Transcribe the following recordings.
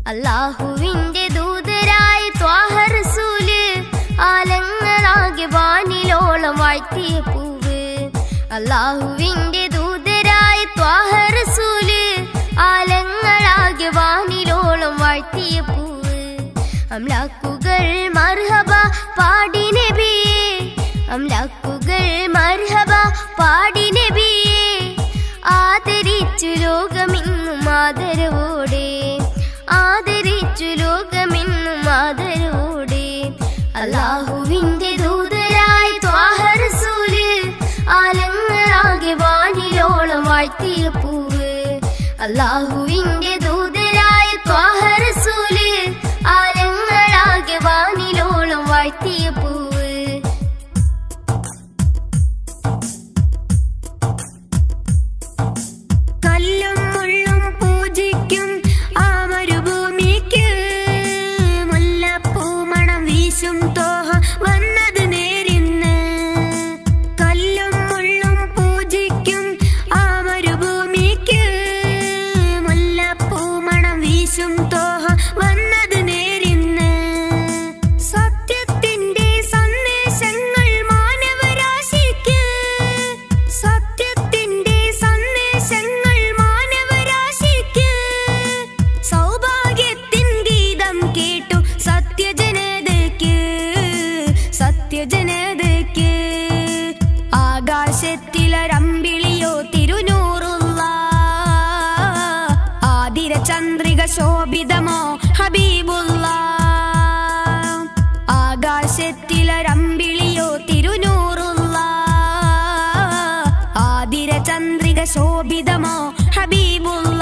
അല്ലാഹുവിന്റെ ദൂതരായ ത്വാഹ റസൂല് ആലങ്ങളാകെ വാനിലോളം വാഴ്ത്തിയ പൂവ് അല്ലാഹുവിന്റെ ദൂതരായ ത്വാഹ റസൂല് ആലങ്ങളാകെ വാനിലോളം വാഴ്ത്തിയ പൂവ് അംലാക്കുകൾ മർഹബ പാടി നബിയേ അംലാക്കുകൾ മർഹബ പാടി നബിയേ ആദരിച്ചു ലോകമെന്നും ആദരവോടെ ആദരിച്ചു ലോകമെന്നും ആദരവോടെ അള്ളാഹുവിന്റെ ദൂതരായ ത്വാഹ റസൂല് ആലങ്ങളാകെ വാനിലോളം വാഴ്ത്തിയ പൂവ് അള്ളാഹുവിന്റെ ദൂതരായ ത്വാഹ റസൂല് ആലങ്ങളാകെ വാനിലോളം വാഴ്ത്തിയ പൂവ് കല്ലും മുള്ളും പൂജിക്കും ആ മരുഭൂമിക്ക് മുല്ലപ്പൂ മണം വീശും തോഹ വന്നത് നേരിന്ന് കല്ലും മുള്ളും പൂജിക്കും ആ മരുഭൂമിക്ക് മുല്ലപ്പൂ മണം വീശും തോഹ വന്നത് നേരിന്ന് സത്യത്തിന്റെ സന്ദേശങ്ങൾ മാനവരാശിക്ക് സത്യത്തിന്റെ സന്ദേശങ്ങൾ മാനവരാശിക്ക് സൗഭാഗ്യത്തിൻ ഗീതം കേട്ടു സത്യജനതയ്ക്ക് സത്യജനതയ്ക്ക് ആകാശത്തിലൊരമ്പിളിയോ തിരുനൂറുള്ള ആതിര ചന്ദ്രിക ശോഭിതമോ ഹബീബുള്ള ആകാശത്തിലൊരമ്പിളിയോ തിരുനൂറുള്ള ആതിര ചന്ദ്രിക ശോഭിതമോ ഹബീബുള്ള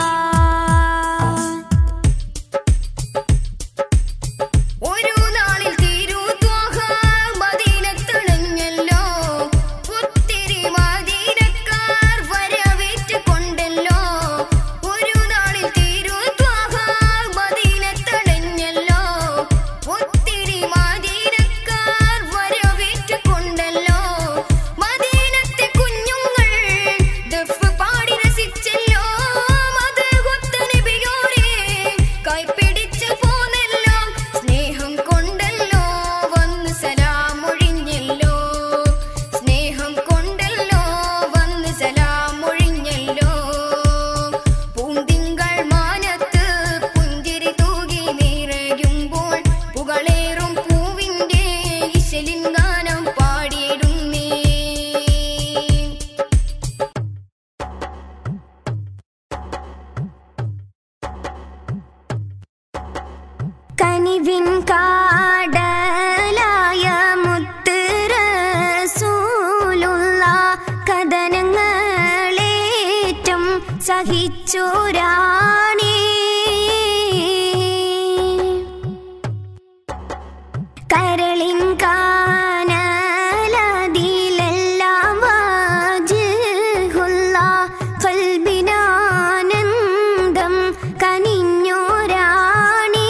ഒരു നാളിൽ തിരുത്വാഹ മദീനത്തണഞ്ഞല്ലോ ഒത്തിരി മദീനക്കാർ വരവേറ്റ് കൊണ്ടല്ലോ ഒരു നാളിൽ തിരുത്വാഹ മദീനത്തണഞ്ഞല്ലോ ഒത്തിരി മദീനക്കാർ വരവേറ്റ് കൊണ്ടല്ലോ മദീനത്തെ കുഞ്ഞുങ്ങൾ ദഫ് പാടി രസിച്ചല്ലോ മതകൊത്ത നബിയോരെ കൈപ്പിടിച്ച് പോന്നല്ലോ സ്നേഹം കൊണ്ടല്ലോ വന്ന് സലാമൊഴിഞ്ഞല്ലോ സ്നേഹം കൊണ്ടല്ലോ വന്ന് സലാമൊഴിഞ്ഞല്ലോ പൂന്തിങ്കൾ മാനത്ത് പുഞ്ചിരി തൂകി നിറയുമ്പോൾ പുകളേറും പൂവിന്റെ ഇശലിൻ ഗാനം പാടിയിടുന്നേ കനിവിൻ കാടലായ മുത്ത് റസൂലുള്ള കഥനങ്ങളേറ്റം സഹിച്ചോരാണേ കരളിൻ കാനലതിലെല്ലാം വാജിഹുള്ള കൽബിനാനന്ദം കനിഞ്ഞോരാണേ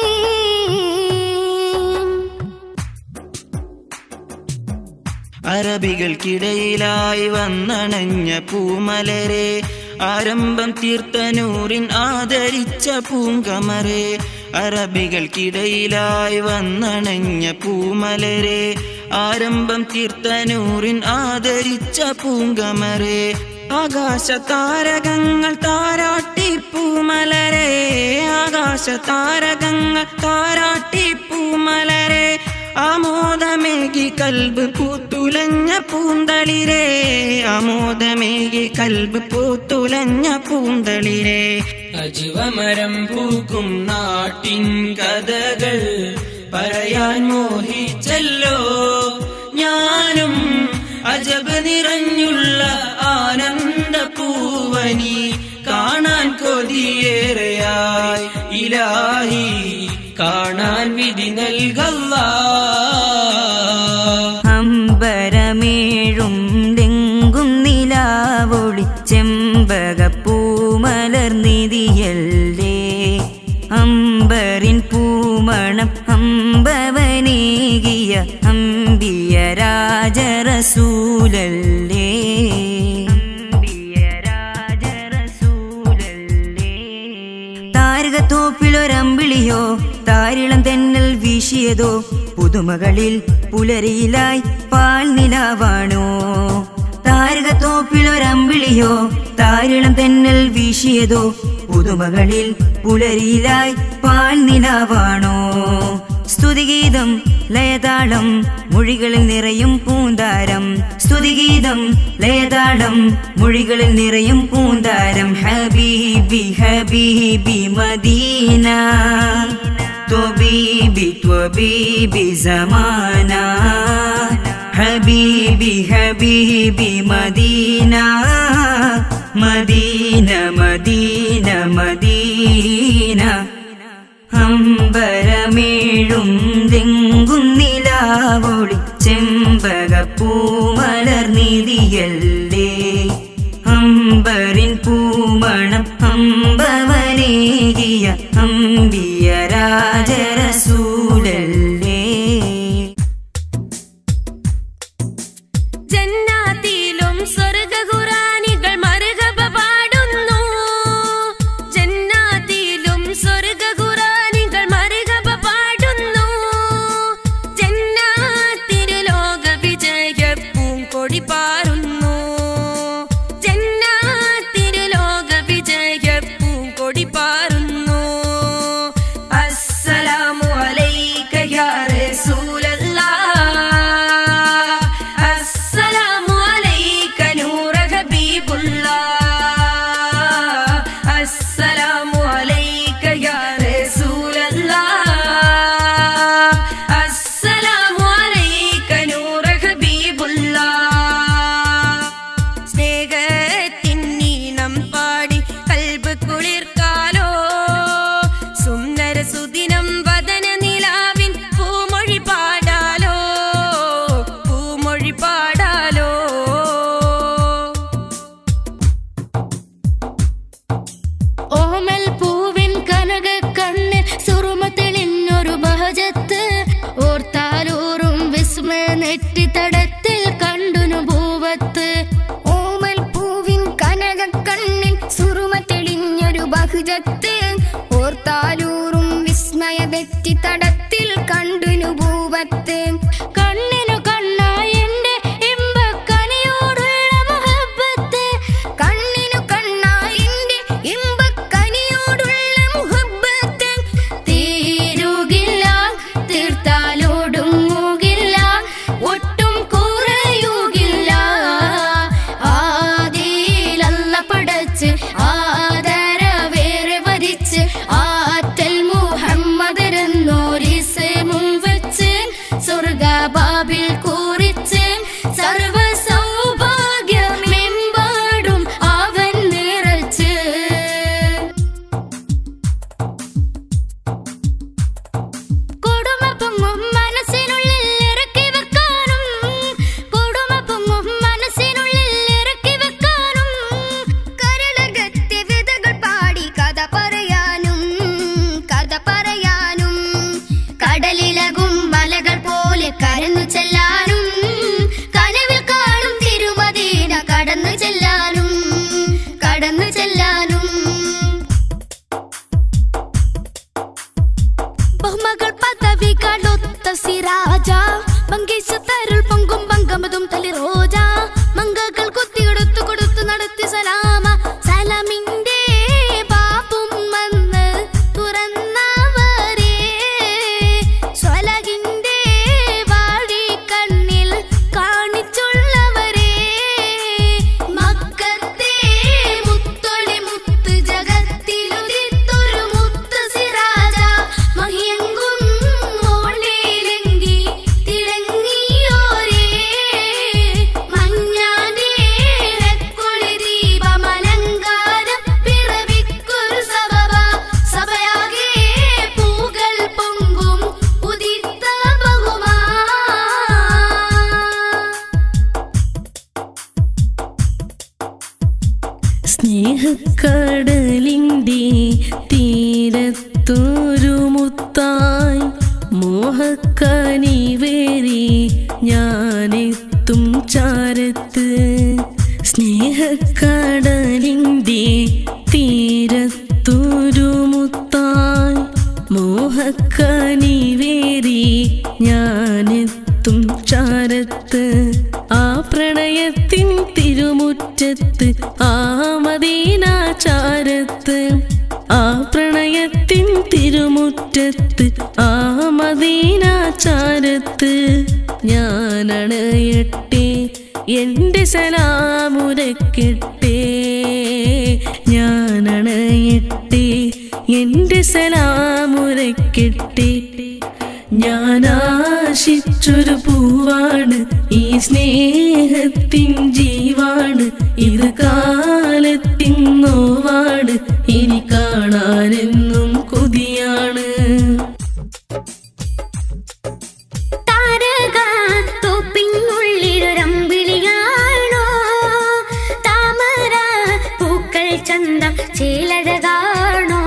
അറബികൾക്കിടയിലായി വന്നണഞ്ഞ പൂമലരെ ആരംഭം തീർത്തനൂറിൻ ആദരിച്ച പൂങ്കമരെ അറബികൾക്കിടയിലായി വന്നണഞ്ഞ പൂമലരെ ആരംഭം തീർത്തനൂറിൻ ആദരിച്ച പൂങ്കമരെ ആകാശ താരകങ്ങൾ താരാട്ടി പൂമലരെ ആകാശ താരകങ്ങൾ താരാട്ടി പൂമലരെ ആമോദമേകി കൽബ് പൂത്തുലഞ്ഞ പൂന്തളിരെ ആമോദമേകി കൽബ് പൂത്തുലഞ്ഞ പൂന്തളിരെ അജുവമരം പൂക്കും നാട്ടിൻ കഥകൾ പറയാൻ മോഹിച്ചല്ലോ ഞാനും അജബ് നിറഞ്ഞുള്ള ആനന്ദ പൂവനി കാണാൻ കൊതിയേറെയായി ഇലാഹി കാണാൻ വിധി നൽകല്ല അമ്പരമേഴും ലെങ്കും നിലാവൊളി ചെമ്പകപ്പൂമലർനിധിയല്ലേ അമ്പറിൻ പൂമണം അമ്പവനേകിയ അമ്പിയ രാജറസൂലല്ലേ അമ്പിയ രാജറസൂലല്ലേ താരക താരകത്തോപ്പിലൊരമ്പിളിയോ താരിളം തെന്നൽ വീശിയതോ പുതുമകളിൽ പുലരിയിലായി പാൽ നിലാവാണോ താരകത്തോപ്പിലൊരമ്പിളിയോ താരിളം തെന്നൽ വീശിയതോ പുതുമകളിൽ പുലരിയിലായി പാൽ നിലാവാണോ സ്തുതിഗീതം ലയതാളം മൊഴികളിൽ നിറയും പൂന്താരം സ്തുതിഗീതം ലയതാളം മൊഴികളിൽ നിറയും പൂന്താരം ഹബീബി ഹബീബി മദീന ത്വബീബി ത്വബീബി സമാന ഹബീബി ഹബീബി മദീന മദീന മദീന മദീന അമ്പരമേഴും തെങ്കും നിലാവൊളി ചെമ്പകപ്പൂമലർനിധിയല്ലേ അമ്പരിൻ പൂമണം അമ്പവനേകിയ അമ്പിയ രാജരസൂലല്ലേ ജന്നാത്തിലും സ്വർഗഖുറാനികൾ മറുകബ പാടുന്നു ജന്നാത്തിലും സ്വർഗഖുറാനികൾ മറുകബ പാടുന്നു ജന്നാത്തിരുലോക വിജയ പൂങ്കൊടി പാറുന്നു ജന്നാത്തിരുലോക വിജയ പൂങ്കൊടി പാറുന്നു അസ്സലാമു അലൈക യാ റസൂലല്ലാഹ് അസ്സലാമു അലൈക നൂറ ഹബീബുല്ലാഹ് അസ്സലാമു അലൈക യാ റസൂലല്ലാഹ് അസ്സലാമു അലൈക നൂറ ഹബീബുല്ലാഹ് സ്നേഹത്തിൻ നീനം പാടി കൽബ് കുളിർക്കാലോ സുന്ദര സുദിനം വദന നിലാവിൻ പൂമൊഴി പാടാലോ പൂമൊഴി പാടാലോ ഓമൽ പൂവിൻ കനക കണ്ണ് സുറുമ തെളിഞ്ഞൊരു ബഹജത്ത് ഓർത്താലൂറും വിസ്മയ നെറ്റി തടത്തിൽ കണ്ടുനു ഭൂവത്ത് ഓമൽ പൂവിൻ കനക കണ്ണിൽ സുറുമ തെളിഞ്ഞൊരു ബഹുജത്ത് ഓർത്താലൂറും വിസ്മയ വെറ്റി തടത്തിൽ കണ്ടുനു ഭൂവത്ത് കണ്ണിനു കണ്ണായി എന്റെ ഇമ്പക്കനിയോടുള്ള മുഹബത്ത് കണ്ണിനു കണ്ണായിന്റെ ഇമ്പക്കനിയോടുള്ള മുഹബത്ത് തീരുകില്ല തീർത്താലോടുങ്ങുകില്ല ഒട്ടും കുറയുകില്ല ആദിയിലല്ല പടച്ച് ആദരവേറെ വരിച്ച് ആറ്റൽ മുഹമ്മദരെന്നോരിസമും വെച്ച് സ്വർഗബാബിൽ കൂറിച്ച് സർവ സൗഭാഗ്യമെമ്പാടും അവൻ നിറച്ച് കൊടുമ പൊങ്ങും മനസ്സിനുള്ളിൽ ഇറക്കി വെക്കാനും കൊടുമ പൊങ്ങും മനസ്സിനുള്ളിൽ ഇറക്കി വെക്കാനും കരളകത്തെ വിതകൾ പാടി കഥ പറയാനും കഥ പറയാനും കടലിലകും മലകൾ പോലെ കരന്നു ചെല്ലാനും കനവിൽ കാണും തിരുമദീന കടന്നു ചെല്ലാനും കടന്നു ചെല്ലാനും ബഹുമകൾ പദവികളൊത്ത സിരാജ പങ്കേശ തരുൾ പൊങ്കും പങ്കമതും തലി റോജ മങ്കകൾ കുത്തിയെടുത്തു കൊടുത്തു നടത്തി സലാമ സലാമിന്റെ ബാപ്പും വന്ന് തുറന്നവരെ സ്വലകിന്റെ വാഴി കണ്ണിൽ കാണിച്ചുള്ളവരെ മക്കത്തെ മുത്തൊളി മുത്ത് ജഗത്തിലുദിത്തൊരു മുത്ത് സിറാജ മഹിയങ്കും മോളിലെങ്കി തിളങ്ങിയോരേ മഞ്ഞാന്റെ രക്കൊളി ദീപമലങ്കാരം പിറവിക്കൊരു സബബ സഭയാകെ പൂകൾ പൊങ്കും ഉദിത്ത ബഹുമാ സ്നേഹക്കടലിൻ്റെ തീരത്തൊരു മുത്തായി മോഹക്കനിവേറി ഞാനെത്തും ചാരത്ത് സ്നേഹക്കടലിൻ്റെ തീരത്തൊരു മുത്തായി മക്കനീവേറി ഞാനെത്തും ചാരത്ത് ആ പ്രണയത്തിൻ തിരുമുറ്റത്ത് ആ മദീനാചാരത്ത് ആ പ്രണയത്തിൻ തിരുമുറ്റത്ത് ആ മദീനാചാരത്ത് ഞാനണയട്ടെ എൻ്റെ സലാമുരക്കെട്ടേ ഞാനണയട്ടെ എൻ്റെ സലാമുരക്കെട്ടേ ഞാൻ ആശിച്ചൊരു പൂവാണ് ഈ സ്നേഹത്തിൻ ജീവാണ് ഇത് കാലത്തിൻ നോവാണ് ഇനി കാണാനെന്നും കൊതിയാണ് താരകാത്തോപ്പിനുള്ളിലൊരമ്പിളിയാണോ താമര പൂക്കൾ ചന്തം ചേലഴകാണോ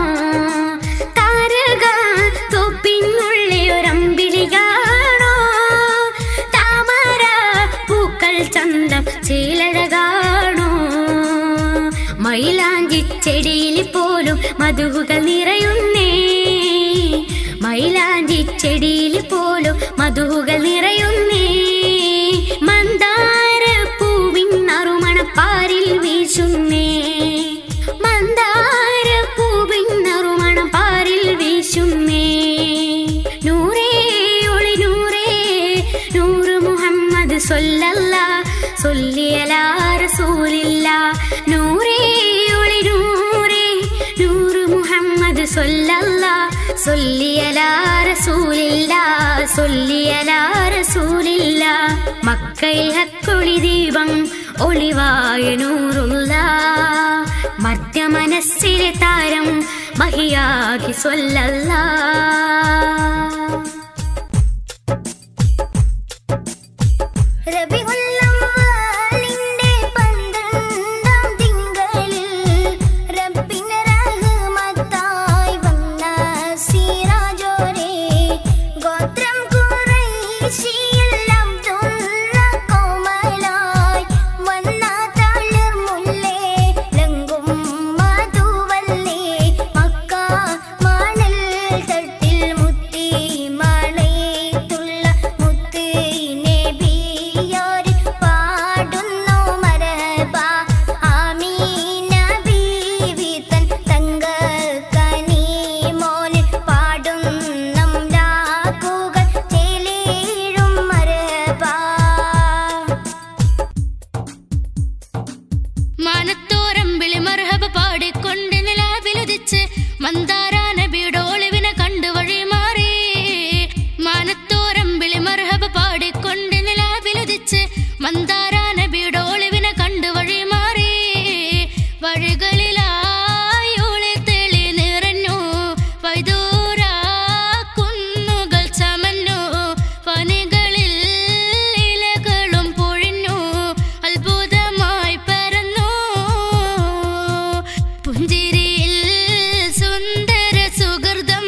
താരകാത്തോപ്പിനുള്ളിലൊരമ്പിളിയാണോ താമര പൂക്കൾ ചന്തം ചേലഴകാണോ മൈലാഞ്ചി ചെടിയിൽ പോലും മധുകൾ നിറയുന്നേ മൈലാഞ്ചി ചെടിയിൽ പോലും മധുകൾ നിറയുന്നേ മന്ദാര പൂവിൻ നറുമണപ്പാരിൽ വീശുന്നേ മന്ദാര പൂവിൻ നറുമണപ്പാരിൽ വീശുന്നേ നൂറേ ഒളി നൂറേ നൂറ് മുഹമ്മദ് സൊല്ലല്ല സൊല്ലിയലാ റസൂലില്ല നൂറേ ഒളി നൂറേ നൂറ് മുഹമ്മദ് സൊല്ലല്ല സൊല്ലിയലാ റസൂലില്ല സൊല്ലിയലാ റസൂലില്ല മക്കയിൽ ഹക്കൊളി ദീപം ഒളിവായ നൂറുള്ള മധ്യ മനസ്സിലെ താരം മഹിയാകി സൊല്ലല്ല റബിഉല്ലവ്വലിന്റെ പന്ത്രണ്ടാം തിങ്കളിൽ റബ്ബിന് റഹ്മത്തായി വന്ന സിറാജോരേ ഗോത്രം ഖുറൈശിയിൽ അബ്ദുള്ള കോമലായി വന്ന തളിർമുല്ലേ ലങ്കും മധുവല്ലേ മക്ക മണൽ തട്ടിൽ മുത്തി മണയത്തുള്ള മുത്ത് നബിയോര് പാടുന്നു മരബ ആമീന ബീവി തൻ തങ്ക കനി മോന് പാടുന്നം രാക്കുകൾ ചേലേഴും മരബ മാനത്തോരമ്പിളി മർഹബ പാടിക്കൊണ്ട് നിലാവിലുദിച്ച് മന്ദാര നബിയുടെ ഒളിവിനെ കണ്ടു വഴി മാറി മാനത്തോരമ്പിളി മർഹബ പാടിക്കൊണ്ട് നിലാവിലുദിച്ച് മന്ദാര നബിയുടെ ഒളിവിനെ കണ്ടു വഴി മാറി വഴികളിലായി ഒളി തെളി നിറഞ്ഞു വൈദൂര കുന്നുകൾ ചമഞ്ഞു പനികളിൽ ഇലകളും പൊഴിഞ്ഞു അത്ഭുതമായി പരന്നു പുഞ്ചിരിയിൽ സുന്ദര സുഹൃതം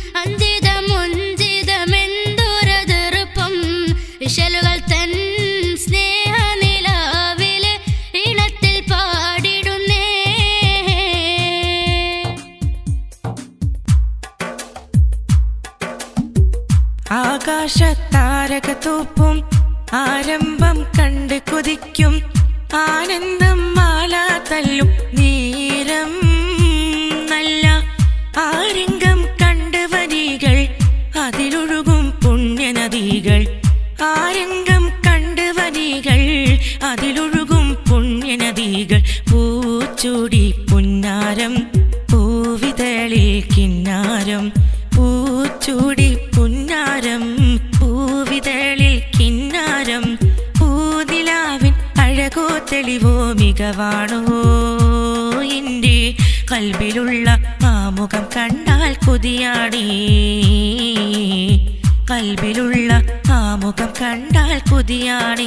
അഞ്ചിതമുഞ്ചിതമെന്തൊരതിർപ്പം വിശലുകൾ തൻ സ്നേഹനിലാവിലെ ഇണത്തിൽ പാടിടുന്നേ ആകാശത്താരകതൂപ്പും ആരംഭം കണ്ട് കൊതിക്കും ആനന്ദം മാല തല്ലും നീരം നല്ല ആരംഗം കണ്ട് വരികൾ അതിലൊഴുകും പുണ്യനദികൾ ആരംഗം കണ്ട് വരികൾ അതിലൊഴുകും പുണ്യനദികൾ പൂച്ചൂടി പുന്നാരം പൂവിതളിൽ കിന്നാരം പൂച്ചൂടി പുന്നാരം പൂവിതളിൽ കിന്നാരം പൂനിലാവിൻ അഴകോ തെളിവോ മികവാണോ എൻ്റെ കൽബിലുള്ള ആ മുഖം കണ്ടാൽ കൊതിയാണേ കൽബിലുള്ള ആ മുഖം കണ്ടാൽ കൊതിയാണേ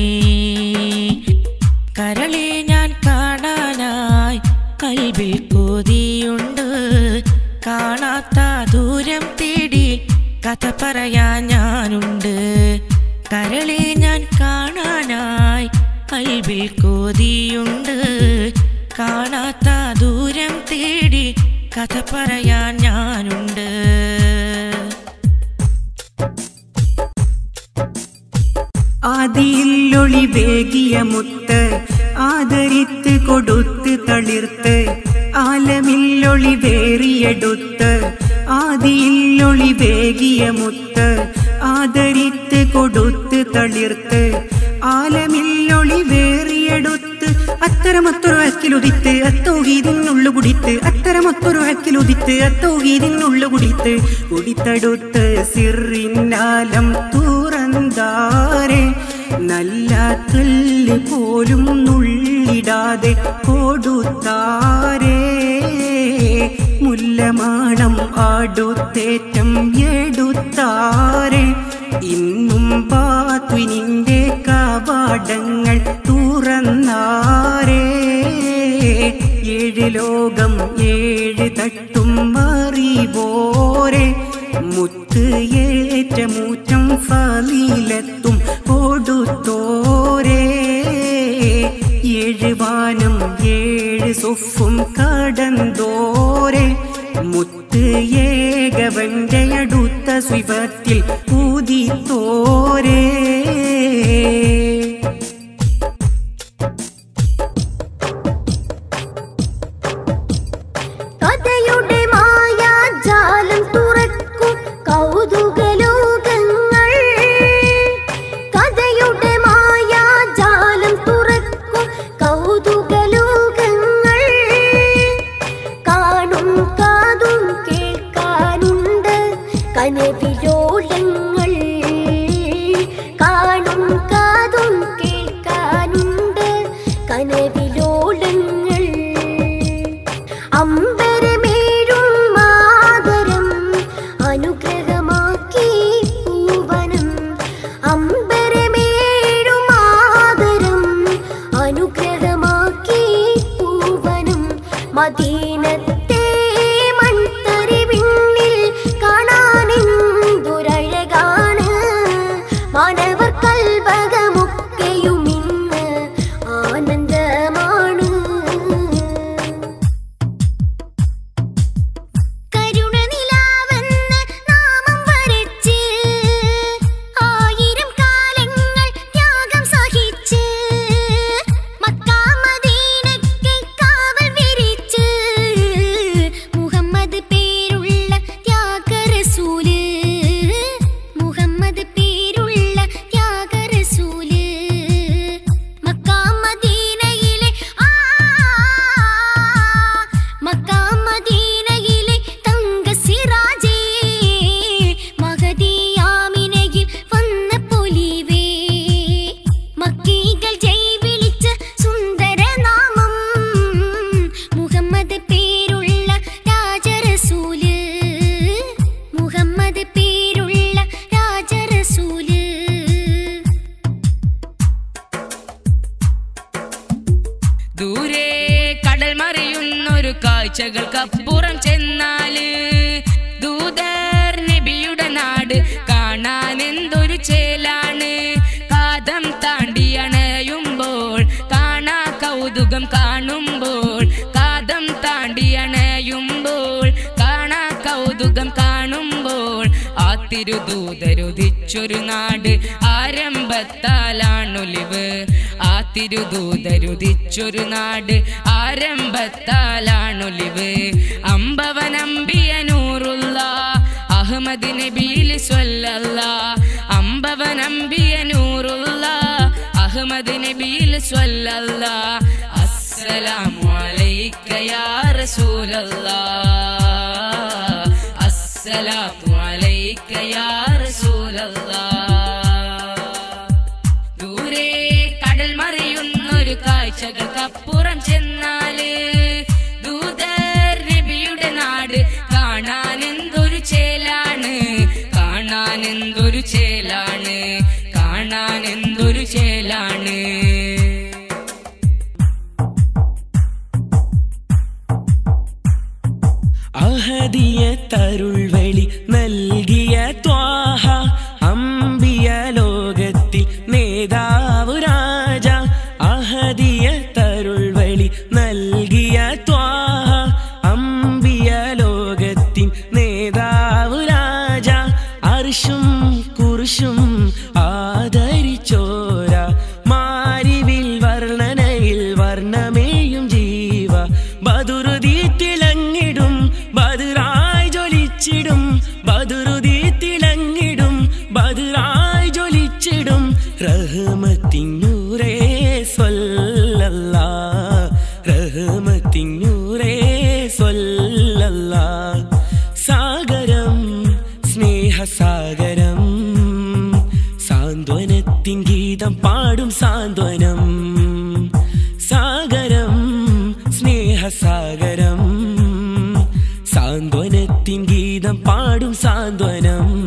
കരളെ ഞാൻ കാണാനായി കൽബിൽ കൊതിയുണ്ട് കാണാത്ത ദൂരം തേടി കഥ പറയാൻ ഞാനുണ്ട് കരളെ ഞാൻ കാണാനായി കൽബിൽ കൊതിയുണ്ട് കാണാത്ത ദൂരം തേടി കഥ പറയാൻ ഞാനുണ്ട് ആദിയില്ലൊളി വേകിയ മുത്ത് ആദരിത്ത് കൊടുത്ത് തളിർത്ത് ആലമില്ലൊളി വേറിയെടുത്ത് ആദിയില്ലൊളി വേകിയ മുത്ത് ആദരിത്ത് കൊടുത്ത് തളിർത്ത് ആലമില്ലൊളി വേറിയെടുത്ത് അത്തരമൊത്തൊരു അക്കിലുദിത്ത് അത്തോഹീതിനുള്ളു കുടിത്ത് അത്തരമൊത്തൊരു അക്കിലുദിത്ത് അത്തോഹീതിനുള്ളു കുടിത്ത് കുടിത്തടുത്ത് സിറിനാലം തുറന്താരെ നല്ല കല്ല് പോലും നുള്ളിടാതെ കൊടുത്താരേ മുല്ലമാണം ആടുത്തേറ്റം എടുത്താരെ ഇന്നും പാത്വിനിന്റെ കവാടങ്ങൾ തുറന്നാരേ ഏഴ് ലോകം ഏഴ് തട്ടും മറിവോരെ മുത്ത് ഏറ്റമൂറ്റം ഫലീലെത്തും കൊടുത്തോരേ ഏഴ് വാനം ഏഴ് സുഫും കടന്തോരെ മുത്ത് ഏകവന്റെ അടുത്ത സ്വിപത്തിൽ ഊതിത്തോരേ കഥയുടെ മായാജാലം തുറക്കും കൗതുകലോകങ്ങൾ കഥയുടെ മായാജാലം തുറക്കും കൗതുകലോകങ്ങൾ കാണും കാതും കേൾക്കാനുണ്ട് കനവിലോലങ്ങൾ കാണും കാതും കേൾക്കാനുണ്ട് കനവിലോലങ്ങൾ അമ്പരമേഴും മാതരം അനുഗ്രഹമാക്കി പൂവനം അമ്പരമേഴും മാതരം അനുഗ്രഹമാക്കി പൂവനം മദീനത്തെ മൺതരിവിണ്ണിൽ കാണാനെന്തൊരഴകാണ് മാനവർ കൽവകമൊക്കെയും ഇന്ന് ആനന്ദമാണ് കരുണനിലാവെന്ന് നാമം വരച്ച് ആയിരം കാലങ്ങൾ ത്യാഗം സഹിച്ച് മക്കാ മദീനയ്ക്ക് കാവൽ വിരിച്ച് മുഹമ്മദ് പേരുള്ള ത്യാഗറസൂല് മുഹമ്മദ് പേരുള്ള ത്യാഗറസൂല് മക്കാ മദീനയിലെ ആ മക്കാ മദീനയിലെ തങ്ക സിറാജേ മഹദിയാമിനയിൽ വന്ന പൊലിവേ മക്കീകൾ ജയ് വിളിച്ച സുന്ദരനാമം മുഹമ്മദ് പേരുള്ള രാജറസൂല് മുഹമ്മദ് പേരുള്ള രാജറസൂല് ദൂരെ കടൽ മറിയുന്നൊരു കാഴ്ചകൾക്കപ്പുറം ചെന്നാല് ദൂതർ നബിയുടെ നാട് കാണാൻ എന്തൊരു ചേലാണ് കാതം താണ്ടി അണയുമ്പോൾ കാണാ കൗതുകം കാണുമ്പോൾ കാതം താണ്ടി അണയുമ്പോൾ കാണാ കൗതുകം കാണുമ്പോൾ ആ തിരുദൂതരുദിച്ചൊരു നാട് ആരംഭത്താലാണൊലിവ് ആ തിരുദൂതരുദിച്ചൊരു നാട് ആരംഭത്താലാണൊലിവ് അമ്പവനമ്പിയ നൂറുള്ള അഹമ്മദ് നബീൽ സ്വല്ലല്ല അമ്പവനമ്പിയ നൂറുള്ള അഹമ്മദ് നബീൽ സ്വല്ലല്ല അസ്സലാമു അലൈക യാ റസൂലല്ലാ അസ്സലാമു അലൈക യാ റസൂലല്ലാ ദൂരെ കടൽ മറിയുന്നൊരു കാഴ്ചകൾക്കപ്പുറം ചെന്നാല് ദൂതർ നബിയുടെ നാട് കാണാൻ എന്തൊരു ചേലാണ് കാണാൻ എന്തൊരു ചേലാണ് കാണാൻ എന്തൊരു ചേലാണ് അഹദിയ തരുൾവഴി നൽകിയ ത്വാഹ അമ്പിയ ലോകത്തിൽ നേതാവു രാജ അഹദിയ തരുൾവഴി നൽകിയ ത്വാഹ അമ്പിയ ലോകത്തിൻ നേതാവു രാജ അർഷും കുർഷും ആദരിച്ചോര റഹ്മത്തിന്നൂറേ സ്വല്ലല്ലാ റഹ്മത്തിന്നൂറേ സ്വല്ലല്ലാ സാഗരം സ്നേഹസാഗരം സാന്ത്വനത്തിൻ ഗീതം പാടും സാന്ത്വനം സാഗരം സ്നേഹസാഗരം സാന്ത്വനത്തിൻ ഗീതം പാടും സാന്ത്വനം